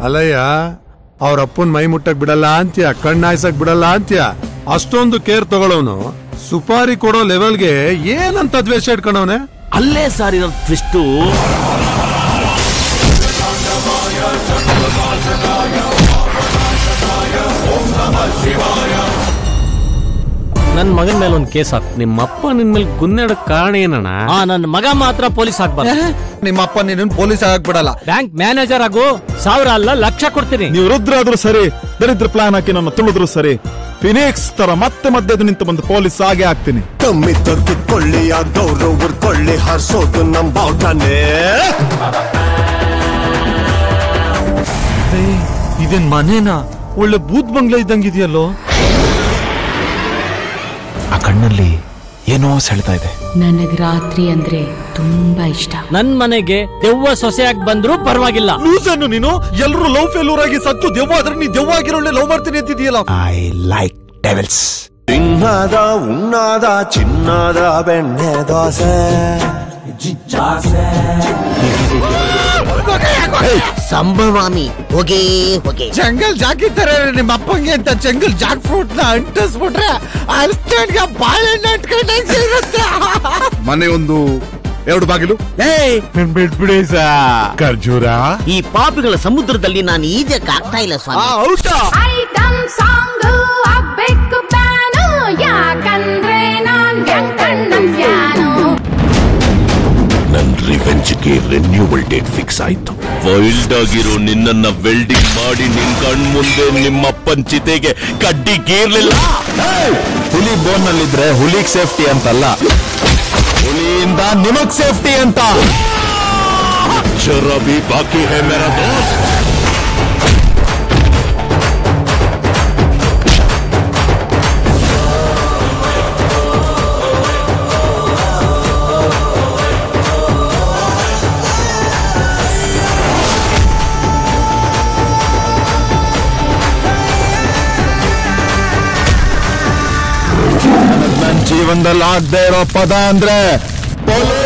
ಅಲ್ಲಯ್ಯ ಅವ್ರ ಅಪ್ಪನ್ ಮೈ ಮುಟ್ಟಕ್ ಬಿಡಲ್ಲ ಅಂತ್ಯ ಕಣ್ಣಾಯ್ಸಕ್ ಬಿಡಲ್ಲ ಅಂತ್ಯ ಅಷ್ಟೊಂದು ಕೇರ್ ತಗೊಳೋನು ಸುಪಾರಿ ಕೊಡೋ ಲೆವೆಲ್ಗೆ ಏನಂತ ದ್ವೇಷ ಇಟ್ಕೊಂಡವನೆ ಅಲ್ಲೇ ಸರ್ ಇರೋ ಟ್ವಿಸ್ಟು ನನ್ ಮಗನ್ ಮೇಲೆ ಒಂದ್ ಕೇಸ್ ಹಾಕು ನಿಮ್ಮಪ್ಪ ನಿನ್ ಮೇಲೆ ಗುನ್ನೆಡಕ್ ಕಾರಣ ಏನಣ್ಣ ಆ ನನ್ ಮಗ ಮಾತ್ರ ಪೊಲೀಸ್ ಹಾಕ್ಬಾರ್ದು ನಿಮ್ಮ ಅಪ್ಪ ನೀನು ಪೊಲೀಸ್ ಹಾಕ್ಬಿಡಲ್ಲ ಬ್ಯಾಂಕ್ ಮ್ಯಾನೇಜರ್ ಆಗು ಸಾವಿರ ಅಲ್ಲ ಲಕ್ಷ ಕೊಡ್ತೀನಿ ನೀವು ರುದ್ರಾದ್ರೂ ಸರಿ ದರಿದ್ರ ಪ್ಲಾನ್ ಹಾಕಿ ನನ್ನ ತುಳಿದ್ರು ಸರಿ ಫಿನಿಕ್ಸ್ ತರ ಮತ್ತೆ ಮಧ್ಯದ ನಿಂತು ಬಂದು ಪೊಲೀಸ್ ಹಾಗೆ ಆಗ್ತೀನಿ ಕಮ್ಮಿ ತೊರ್ಕೊಳ್ಳಿ ಯಾವ್ದವ್ರು ಉರ್ಕೊಳ್ಳಿ ಹರ್ಸೋದು ನಮ್ ಬಾವುಟನೇ ಇದೇನ್ ಮನೇನಾ ಒಳ್ಳೆ ಬೂತ್ ಬಂಗ್ಲೆ ಇದ್ದಂಗಿದೆಯಲ್ಲೋ ಆ ಕಣ್ಣಲ್ಲಿ ಏನೋ ಸೆಳೆತಾ ಇದೆ ನನಗ್ ರಾತ್ರಿ ಅಂದ್ರೆ ತುಂಬಾ ಇಷ್ಟ ನನ್ ಮನೆಗೆ ದೆವ್ವ ಸೊಸೆಯಾಗಿ ಬಂದ್ರು ಪರವಾಗಿಲ್ಲ ಲೂಸನ್ನು ನೀನು ಎಲ್ರು ಲವ್ ಫೇಲ್ಯೂರ್ ಆಗಿ ಸತ್ತು ದೆವ್ವ ಆದ್ರೆ ನೀ ದೆವ್ವ ಆಗಿರೋಳ್ಳೆ ಲವ್ ಮಾಡ್ತೀನಿ ಅಂತಿದೀಯಲ್ಲ ಐ ಲೈಕ್ ಡೆವಿಲ್ಸ್ ಚಿನ್ನದ ಉಣ್ಣಾದ ಚಿನ್ನದ ಬೆಣ್ಣೆ ದೋಸೆ ಸಂಭವಾಮಿ ಹೊಗೆ ಹೊಗೆ ಜಂಗಲ್ ಜಾಕ್ ಇದ್ದಾರೆ ನಿಮ್ಮ ಅಪ್ಪಂಗೆ ಅಂತ ಜಂಗಲ್ ಜಾಕ್ ಫ್ರೂಟ್ ನ ಅಂಟಿಸ್ಬಿಟ್ರೆ ಅಲ್ಸ್ಟೈನ್ಗೆ ಬಾಳೆಹಣ್ಣು ಅಂಟ್ಕೊಂಡಂಗೆ ಇರುತ್ತೆ ಮನೆ ಒಂದು ಎರಡು ಬಾಗಿಲು ಬಿಟ್ಬಿಡಿ ಸಾ ಖರ್ಜೂರ ಈ ಪಾಪಿಗಳ ಸಮುದ್ರದಲ್ಲಿ ನಾನು ಈಜಕ್ ಆಗ್ತಾ ಇಲ್ಲ ಸ್ವಾಮಿ ಔಟಾ ಐಟಮ್ ಸಾಂಗ್ ಆಗ್ಬೇಕು ಪ್ಯಾನು ಯಾಕಂದ್ರೆ ನಾನ್ ವ್ಯಂಕಣ್ಣನ್ ಫ್ಯಾನು ನನ್ ರಿವೆಂಜ್ಗೆ ರೆನ್ಯೂವಲ್ ಡೇಟ್ ಫಿಕ್ಸ್ ಆಯ್ತು ವೈಲ್ಡ್ ಆಗಿರೋ ನಿನ್ನನ್ನ ವೆಲ್ಡಿಂಗ್ ಮಾಡಿ ನಿನ್ ಕಣ್ ಮುಂದೆ ನಿಮ್ಮಪ್ಪನ್ ಚಿತೆಗೆ ಕಡ್ಡಿ ಗೀರ್ಲಿಲ್ಲ ಹುಲಿ ಬೋನ್ ನಲ್ಲಿದ್ರೆ ಹುಲಿಗ್ ಸೇಫ್ಟಿ ಅಂತಲ್ಲ ಹುಲಿಯಿಂದ ನಿಮಗ್ ಸೇಫ್ಟಿ ಅಂತ ಜರಾ ಭಿ ಬಾಕಿ ಹೈ ಮೇರಾ ದೋಸ್ತ್ ನನ್ ಜೀವನದಲ್ಲಿ ಆಗದೆ ಇರೋ ಪದ ಅಂದ್ರೆ ಪೊಲೀಸ್